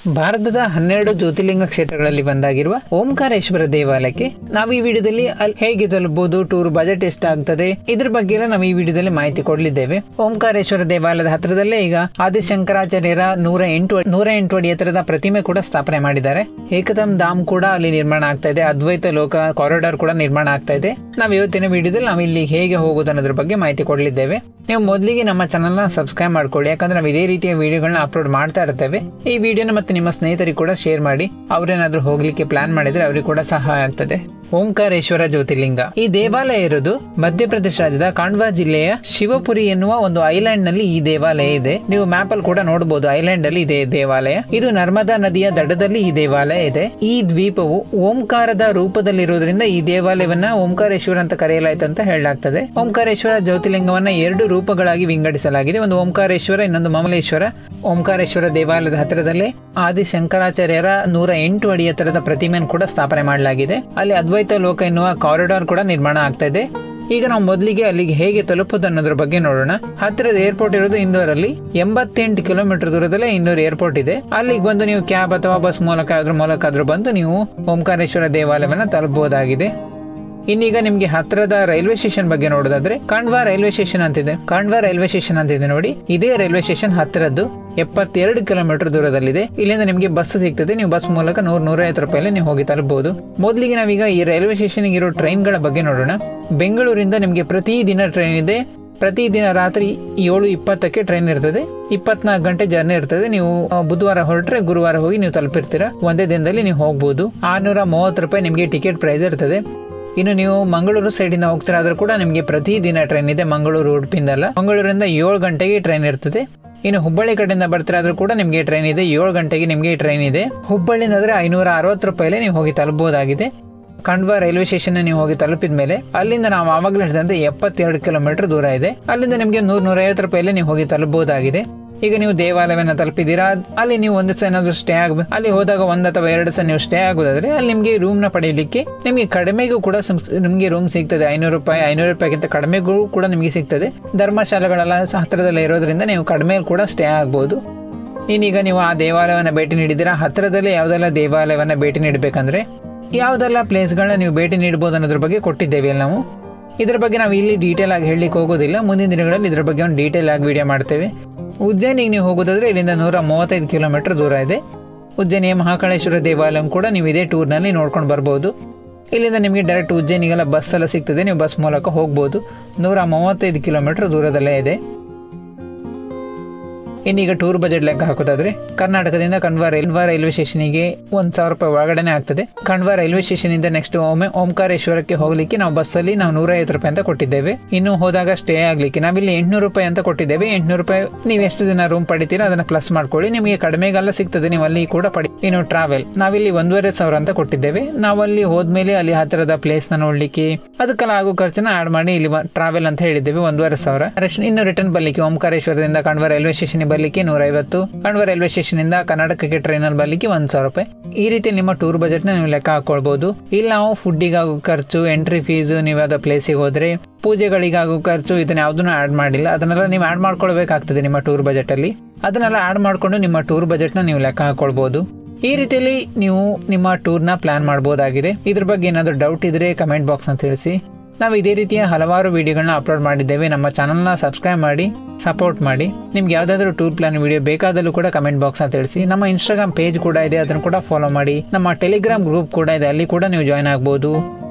ಭಾರತದ ಹನ್ನೆರಡು ಜ್ಯೋತಿರ್ಲಿಂಗ ಕ್ಷೇತ್ರಗಳಲ್ಲಿ ಒಂದಾಗಿರುವ ಓಂಕಾರೇಶ್ವರ ದೇವಾಲಯಕ್ಕೆ ನಾವು ಈ ವಿಡಿಯೋದಲ್ಲಿ ಅಲ್ಲಿ ಹೇಗೆ ತಲುಪಬಹುದು ಟೂರ್ ಬಜೆಟ್ ಎಷ್ಟಾಗ್ತದೆ ಇದ್ರ ಬಗ್ಗೆ ಎಲ್ಲ ನಾವು ಈ ವಿಡಿಯೋದಲ್ಲಿ ಮಾಹಿತಿ ಕೊಡಲಿದ್ದೇವೆ ಓಂಕಾರೇಶ್ವರ ದೇವಾಲಯದ ಹತ್ರದಲ್ಲೇ ಈಗ ಆದಿಶಂಕರಾಚಾರ್ಯರ ನೂರ ಎಂಟು ನೂರ ಎಂಟು ಅಡಿ ಎತ್ತರದ ಪ್ರತಿಮೆ ಕೂಡ ಸ್ಥಾಪನೆ ಮಾಡಿದ್ದಾರೆ ಏಕದಮ್ ಧಾಮ್ ಕೂಡ ಅಲ್ಲಿ ನಿರ್ಮಾಣ ಆಗ್ತಾ ಇದೆ ಅದ್ವೈತ ಲೋಕ ಕಾರಿಡಾರ್ ಕೂಡ ನಿರ್ಮಾಣ ಆಗ್ತಾ ಇದೆ ನಾವು ಇವತ್ತಿನ ವಿಡಿಯೋದಲ್ಲಿ ನಾವು ಇಲ್ಲಿ ಹೇಗೆ ಹೋಗೋದು ಅನ್ನೋದ್ರ ಬಗ್ಗೆ ಮಾಹಿತಿ ಕೊಡಲಿದ್ದೇವೆ ನೀವು ಮೊದಲಿಗೆ ನಮ್ಮ ಚಾನಲ್ನ ಸಬ್ಸ್ಕ್ರೈಬ್ ಮಾಡ್ಕೊಳ್ಳಿ ಯಾಕಂದ್ರೆ ನಾವು ಇದೇ ರೀತಿಯ ವಿಡಿಯೋಗಳನ್ನ ಅಪ್ಲೋಡ್ ಮಾಡ್ತಾ ಇರ್ತೇವೆ ಈ ವಿಡಿಯೋನ ಮತ್ತೆ ನಿಮ್ಮ ಸ್ನೇಹಿತರಿಗೆ ಕೂಡ ಶೇರ್ ಮಾಡಿ ಅವ್ರೇನಾದ್ರೂ ಹೋಗ್ಲಿಕ್ಕೆ ಪ್ಲಾನ್ ಮಾಡಿದ್ರೆ ಅವ್ರಿಗೆ ಕೂಡ ಸಹಾಯ ಆಗ್ತದೆ ಓಂಕಾರೇಶ್ವರ ಜ್ಯೋತಿರ್ಲಿಂಗ ಈ ದೇವಾಲಯ ಇರೋದು ಮಧ್ಯಪ್ರದೇಶ ರಾಜ್ಯದ ಕಾಂಡ್ವಾ ಜಿಲ್ಲೆಯ ಶಿವಪುರಿ ಎನ್ನುವ ಒಂದು ಐಲ್ಯಾಂಡ್ ನಲ್ಲಿ ಈ ದೇವಾಲಯ ಇದೆ ನೀವು ಮ್ಯಾಪ್ ಅಲ್ಲಿ ಕೂಡ ನೋಡಬಹುದು ಐಲ್ಯಾಂಡ್ ಅಲ್ಲಿ ಇದೆ ದೇವಾಲಯ ಇದು ನರ್ಮದಾ ನದಿಯ ದಡದಲ್ಲಿ ಈ ದೇವಾಲಯ ಇದೆ ಈ ದ್ವೀಪವು ಓಂಕಾರದ ರೂಪದಲ್ಲಿರುವುದರಿಂದ ಈ ದೇವಾಲಯವನ್ನ ಓಂಕಾರೇಶ್ವರ ಅಂತ ಕರೆಯಲಾಯ್ತು ಅಂತ ಹೇಳಲಾಗ್ತದೆ ಓಂಕಾರೇಶ್ವರ ಜ್ಯೋತಿರ್ಲಿಂಗವನ್ನ ಎರಡು ರೂಪಗಳಾಗಿ ವಿಂಗಡಿಸಲಾಗಿದೆ ಒಂದು ಓಂಕಾರೇಶ್ವರ ಇನ್ನೊಂದು ಮಮಲೇಶ್ವರ ಓಂಕಾರೇಶ್ವರ ದೇವಾಲಯದ ಹತ್ತಿರದಲ್ಲೇ ಆದಿ ಶಂಕರಾಚಾರ್ಯರ ನೂರ ಎಂಟು ಅಡಿ ಎತ್ತರದ ಪ್ರತಿಮೆಯನ್ನು ಕೂಡ ಸ್ಥಾಪನೆ ಮಾಡಲಾಗಿದೆ ಅಲ್ಲಿ ಅದ್ವೈತ ಲೋಕ ಎನ್ನುವ ಕಾರಿಡಾರ್ ಕೂಡ ನಿರ್ಮಾಣ ಆಗ್ತಾ ಇದೆ ಈಗ ನಾವು ಮೊದಲಿಗೆ ಅಲ್ಲಿಗೆ ಹೇಗೆ ತಲುಪುದು ಅನ್ನೋದ್ರ ಬಗ್ಗೆ ನೋಡೋಣ ಹತ್ತಿರದ ಏರ್ಪೋರ್ಟ್ ಇರೋದು ಇಂದೋರಲ್ಲಿ ಎಂಬತ್ತೆಂಟು ಕಿಲೋಮೀಟರ್ ದೂರದಲ್ಲೇ ಇಂದೋರ್ ಏರ್ಪೋರ್ಟ್ ಇದೆ ಅಲ್ಲಿಗೆ ಬಂದು ನೀವು ಕ್ಯಾಬ್ ಅಥವಾ ಬಸ್ ಮೂಲಕ ಅದ್ರ ಮೂಲಕ ಆದ್ರೂ ಬಂದು ನೀವು ಓಂಕಾರೇಶ್ವರ ದೇವಾಲಯವನ್ನ ತಲುಪಬಹುದಾಗಿದೆ ಇನ್ನೀಗ ನಿಮ್ಗೆ ಹತ್ತಿರದ ರೈಲ್ವೆ ಸ್ಟೇಷನ್ ಬಗ್ಗೆ ನೋಡೋದಾದ್ರೆ ಕಾಂಡ್ವಾ ರೈಲ್ವೆ ಸ್ಟೇಷನ್ ಅಂತಿದೆ ಕಾಂಡ್ವಾ ರೈಲ್ವೆ ಸ್ಟೇಷನ್ ಅಂತಿದೆ ನೋಡಿ ಇದೇ ರೈಲ್ವೆ ಸ್ಟೇಷನ್ ಹತ್ತಿರದ್ದು ಎಪ್ಪತ್ತೆರಡು ಕಿಲೋಮೀಟರ್ ದೂರದಲ್ಲಿದೆ ಇಲ್ಲಿಂದ ನಿಮಗೆ ಬಸ್ ಸಿಗ್ತದೆ ನೀವು ಬಸ್ ಮೂಲಕ ನೂರ ನೂರೈವತ್ತು ರೂಪಾಯಲ್ಲಿ ನೀವು ಹೋಗಿ ತಲುಪಬಹುದು ಮೊದಲಿಗೆ ನಾವೀಗ ಈ ರೈಲ್ವೆ ಸ್ಟೇಷನ್ ಇರೋ ಟ್ರೈನ್ಗಳ ಬಗ್ಗೆ ನೋಡೋಣ ಬೆಂಗಳೂರಿಂದ ನಿಮಗೆ ಪ್ರತಿದಿನ ಟ್ರೈನ್ ಇದೆ ಪ್ರತಿದಿನ ರಾತ್ರಿ ಏಳು ಇಪ್ಪತ್ತಕ್ಕೆ ಟ್ರೈನ್ ಇರ್ತದೆ ಇಪ್ಪತ್ನಾಲ್ಕು ಗಂಟೆ ಜರ್ನಿ ಇರ್ತದೆ ನೀವು ಆ, ಬುಧವಾರ ಹೊರಟ್ರೆ ಗುರುವಾರ ಹೋಗಿ ನೀವು ತಲುಪಿರ್ತೀರಾ ಒಂದೇ ದಿನದಲ್ಲಿ ನೀವು ಹೋಗ್ಬೋದು ಆರ್ನೂರ ಮೂವತ್ತು ರೂಪಾಯಿ ನಿಮಗೆ ಟಿಕೆಟ್ ಪ್ರೈಸ್ ಇರ್ತದೆ ಇನ್ನು ನೀವು ಮಂಗಳೂರು ಸೈಡಿಂದ ಹೋಗ್ತೀರಾ ಆದ್ರೂ ಕೂಡ ನಿಮಗೆ ಪ್ರತಿದಿನ ಟ್ರೈನ್ ಇದೆ ಮಂಗಳೂರು ಉಡುಪಿಂದಲ್ಲ ಮಂಗಳೂರಿಂದ ಏಳು ಗಂಟೆಗೆ ಟ್ರೈನ್ ಇರ್ತದೆ ಇನ್ನು ಹುಬ್ಬಳ್ಳಿ ಕಡೆಯಿಂದ ಬರ್ತೀರಾ ಆದ್ರೂ ಕೂಡ ನಿಮಗೆ ಟ್ರೈನ್ ಇದೆ ಏಳು ಗಂಟೆಗೆ ನಿಮಗೆ ಟ್ರೈನ್ ಇದೆ ಹುಬ್ಬಳ್ಳಿಯಿಂದ ಆದ್ರೆ ಐನೂರ ಅರವತ್ತು ರೂಪಾಯಿಲೆ ನೀವು ಹೋಗಿ ತಲುಪಬಹುದಾಗಿದೆ ಖಂಡ್ವಾ ರೈಲ್ವೆ ಸ್ಟೇಷನ್ ನೀವು ಹೋಗಿ ತಲುಪಿದ ಮೇಲೆ ಅಲ್ಲಿಂದ ನಾವು ಆವಾಗಲೇ ಹೇಳಿದಂತೆ ಎಪ್ಪತ್ತೆರಡು ಕಿಲೋಮೀಟರ್ ದೂರ ಇದೆ ಅಲ್ಲಿಂದ ನಿಮಗೆ ನೂರ ನೂರೈವತ್ತು ರೂಪಾಯಿಲೆ ನೀವು ಹೋಗಿ ತಲುಪಬಹುದಾಗಿದೆ ಈಗ ನೀವು ದೇವಾಲಯವನ್ನ ತಲುಪಿದ್ದೀರಾ ಅಲ್ಲಿ ನೀವು ಒಂದು ದಿವಸ ಏನಾದ್ರು ಸ್ಟೇ ಆಗಬೇಕು ಅಲ್ಲಿ ಹೋದಾಗ ಒಂದ್ ಅಥವಾ ಎರಡು ದಿವಸ ನೀವು ಸ್ಟೇ ಆಗೋದಾದ್ರೆ ಅಲ್ಲಿ ನಿಮಗೆ ರೂಮ್ ನ ಪಡೆಯಲಿಕ್ಕೆ ನಿಮಗೆ ಕಡಿಮೆಗೂ ಕೂಡ ಸಂಸ್- ನಿಮಗೆ ರೂಮ್ ಸಿಗ್ತದೆ ಐನೂರು ರೂಪಾಯಿ ಐನೂರು ರೂಪಾಯಿಗಿಂತ ಕಡಿಮೆಗೂ ಕೂಡ ನಿಮಗೆ ಸಿಗ್ತದೆ ಧರ್ಮಶಾಲೆಗಳೆಲ್ಲ ಹತ್ತಿರದಲ್ಲೇ ಇರೋದ್ರಿಂದ ನೀವು ಕಡಿಮೆ ಕೂಡ ಸ್ಟೇ ಆಗ್ಬೋದು ಇನ್ನೀಗ ನೀವು ಆ ದೇವಾಲಯವನ್ನ ಭೇಟಿ ನೀಡಿದ್ದೀರಾ ಹತ್ತಿರದಲ್ಲೇ ಯಾವುದೆಲ್ಲ ದೇವಾಲಯವನ್ನ ಭೇಟಿ ನೀಡಬೇಕಂದ್ರೆ ಯಾವುದೆಲ್ಲ ಪ್ಲೇಸ್ಗಳನ್ನ ನೀವು ಭೇಟಿ ನೀಡಬಹುದು ಅನ್ನೋದ್ರ ಬಗ್ಗೆ ಕೊಟ್ಟಿದ್ದೇವೆ ಅಲ್ಲಿ ನಾವು ಇದ್ರ ಬಗ್ಗೆ ನಾವು ಇಲ್ಲಿ ಡೀಟೇಲ್ ಆಗಿ ಹೇಳಲಿಕ್ಕೆ ಹೋಗೋದಿಲ್ಲ ಮುಂದಿನ ದಿನಗಳಲ್ಲಿ ಇದ್ರ ಬಗ್ಗೆ ಒಂದು ಡೀಟೇಲ್ ಆಗಿ ವಿಡಿಯೋ ಮಾಡ್ತೇವೆ ಉಜ್ಜಯಿನಿಗೆ ನೀವು ಹೋಗೋದಾದ್ರೆ ಇಲ್ಲಿಂದ ನೂರ ಮೂವತ್ತೈದು ಕಿಲೋಮೀಟರ್ ದೂರ ಇದೆ ಉಜ್ಜಯಿನಿಯ ಮಹಾಕಾಳೇಶ್ವರ ದೇವಾಲಯ ಕೂಡ ನೀವು ಇದೇ ಟೂರ್ನಲ್ಲಿ ನೋಡ್ಕೊಂಡು ಬರ್ಬೋದು ಇಲ್ಲಿಂದ ನಿಮಗೆ ಡೈರೆಕ್ಟ್ ಉಜ್ಜಯಿನಿಗೆಲ್ಲ ಬಸ್ ಎಲ್ಲ ಸಿಗ್ತದೆ ನೀವು ಬಸ್ ಮೂಲಕ ಹೋಗ್ಬೋದು ನೂರ ಮೂವತ್ತೈದು ಕಿಲೋಮೀಟರ್ ದೂರದಲ್ಲೇ ಇದೆ ಇನ್ನೀಗ ಟೂರ್ ಬಜೆಟ್ ಲೆಕ್ಕ ಹಾಕೋದಾದ್ರೆ ಕರ್ನಾಟಕದಿಂದ ಕಣ್ವಾ ರೈಲ್ವಾ ರೈಲ್ವೆ ಸ್ಟೇಷನ್ಗೆ ಒಂದ್ ಸಾವಿರ ರೂಪಾಯಿ ಒಳಗಡೆನೆ ಆಗ್ತದೆ ಕಣ್ವಾ ರೈಲ್ವೆ ಸ್ಟೇಷನ್ ಇಂದ ನೆಕ್ಸ್ಟ್ ಒಮ್ಮೆ ಓಂಕಾರೇಶ್ವರಕ್ಕೆ ಹೋಗ್ಲಿಕ್ಕೆ ನಾವು ಬಸ್ಸಲ್ಲಿ ನಾವು ನೂರೈವತ್ತು ರೂಪಾಯಿ ಅಂತ ಕೊಟ್ಟಿದ್ದೇವೆ ಇನ್ನು ಹೋದಾಗ ಸ್ಟೇ ಆಗ್ಲಿಕ್ಕೆ ನಾವಿಲ್ಲಿ ಎಂಟ್ನೂರು ರೂಪಾಯಿ ಅಂತ ಕೊಟ್ಟಿದ್ದೇವೆ ಎಂಟ್ನೂರು ರೂಪಾಯಿ ನೀವು ಎಷ್ಟು ದಿನ ರೂಮ್ ಪಡಿತೀರಾ ಅದನ್ನ ಪ್ಲಸ್ ಮಾಡ್ಕೊಳ್ಳಿ ನಿಮಗೆ ಕಡಿಮೆಗೆಲ್ಲ ಸಿಗ್ತದೆ ನೀವು ಅಲ್ಲಿ ಕೂಡ ಪಡಿ ಇನ್ನು ಟ್ರಾವೆಲ್ ನಾವಿಲ್ಲಿ ಒಂದೂವರೆ ಸಾವಿರ ಅಂತ ಕೊಟ್ಟಿದ್ದೇವೆ ನಾವಲ್ಲಿ ಹೋದ್ಮೇಲೆ ಅಲ್ಲಿ ಹತ್ತಿರದ ಪ್ಲೇಸ್ ನ ನೋಡ್ಲಿಕ್ಕೆ ಅದಕ್ಕೆಲ್ಲ ಆಗೋ ಖರ್ಚನ್ನ ಆಡ್ ಮಾಡಿ ಇಲ್ಲಿ ಟ್ರಾವೆಲ್ ಅಂತ ಹೇಳಿದ್ದೇವೆ ಒಂದೂವರೆ ಸಾವಿರ ರಶ್- ಇನ್ನು ರಿಟರ್ನ್ ಬರ್ಲಿಕ್ಕೆ ಓಂಕಾರೇಶ್ವರದಿಂದ ಕಣ್ವ ರೈಲ್ವೆ ಸ್ಟೇಷನ್ ಬರ್ಲಿಕ್ಕೆ ನೂರೈವತ್ತು ಕಣ್ವ ರೈಲ್ವೆ ಸ್ಟೇಷನ್ ಇಂದ ಕರ್ನಾಟಕಕ್ಕೆ ಟ್ರೈನ್ ಅಲ್ಲಿ ಬರ್ಲಿಕ್ಕೆ ಒಂದ್ ಸಾವಿರ ರೂಪಾಯಿ ಈ ರೀತಿ ನಿಮ್ಮ ಟೂರ್ ಬಜೆಟ್ ನ ನೀವು ಲೆಕ್ಕ ಹಾಕೊಳ್ಬಹುದು ಇಲ್ಲಿ ನಾವು ಫುಡ್ಡಿಗಾಗೋ ಖರ್ಚು ಎಂಟ್ರಿ ಫೀಸ್ ನೀವು ಯಾವ್ದೋ ಪ್ಲೇಸಿಗೆ ಹೋದ್ರೆ ಪೂಜೆಗಳಿಗಾಗೋ ಖರ್ಚು ಇದನ್ನ ಯಾವ್ದನ್ನು ಆಡ್ ಮಾಡಿಲ್ಲ ಅದನ್ನೆಲ್ಲ ನೀವು ಆಡ್ ಮಾಡ್ಕೊಳ್ಬೇಕಾಗ್ತದೆ ನಿಮ್ಮ ಟೂರ್ ಬಜೆಟ್ ಅಲ್ಲಿ ಅದನ್ನೆಲ್ಲ ಆಡ್ ಮಾಡ್ಕೊಂಡು ನಿಮ್ಮ ಟೂರ್ ಬಜೆಟ್ ನ ನೀವು ಲೆಕ್ಕ ಹಾಕೊಳ್ಬಹುದು ಈ ರೀತಿಯಲ್ಲಿ ನೀವು ನಿಮ್ಮ ಟೂರ್ನ ಪ್ಲಾನ್ ಮಾಡಬಹುದಾಗಿದೆ ಇದ್ರ ಬಗ್ಗೆ ಏನಾದರೂ ಡೌಟ್ ಇದ್ರೆ ಕಮೆಂಟ್ ಬಾಕ್ಸ್ ಅಂತ ತಿಳಿಸಿ ನಾವು ಇದೇ ರೀತಿಯ ಹಲವಾರು ವಿಡಿಯೋಗಳನ್ನ ಅಪ್ಲೋಡ್ ಮಾಡಿದ್ದೇವೆ ನಮ್ಮ ಚಾನಲ್ನ ಸಬ್ಸ್ಕ್ರೈಬ್ ಮಾಡಿ ಸಪೋರ್ಟ್ ಮಾಡಿ ನಿಮ್ಗೆ ಯಾವುದಾದ್ರೂ ಟೂರ್ ಪ್ಲಾನ್ ವಿಡಿಯೋ ಬೇಕಾದಲ್ಲೂ ಕೂಡ ಕಮೆಂಟ್ ಬಾಕ್ಸ್ ಅಂತ ತಿಳಿಸಿ ನಮ್ಮ ಇನ್ಸ್ಟಾಗ್ರಾಮ್ ಪೇಜ್ ಕೂಡ ಇದೆ ಅದನ್ನು ಕೂಡ ಫಾಲೋ ಮಾಡಿ ನಮ್ಮ ಟೆಲಿಗ್ರಾಮ್ ಗ್ರೂಪ್ ಕೂಡ ಇದೆ ಅಲ್ಲಿ ಕೂಡ ನೀವು ಜಾಯ್ನ್ ಆಗ್ಬೋದು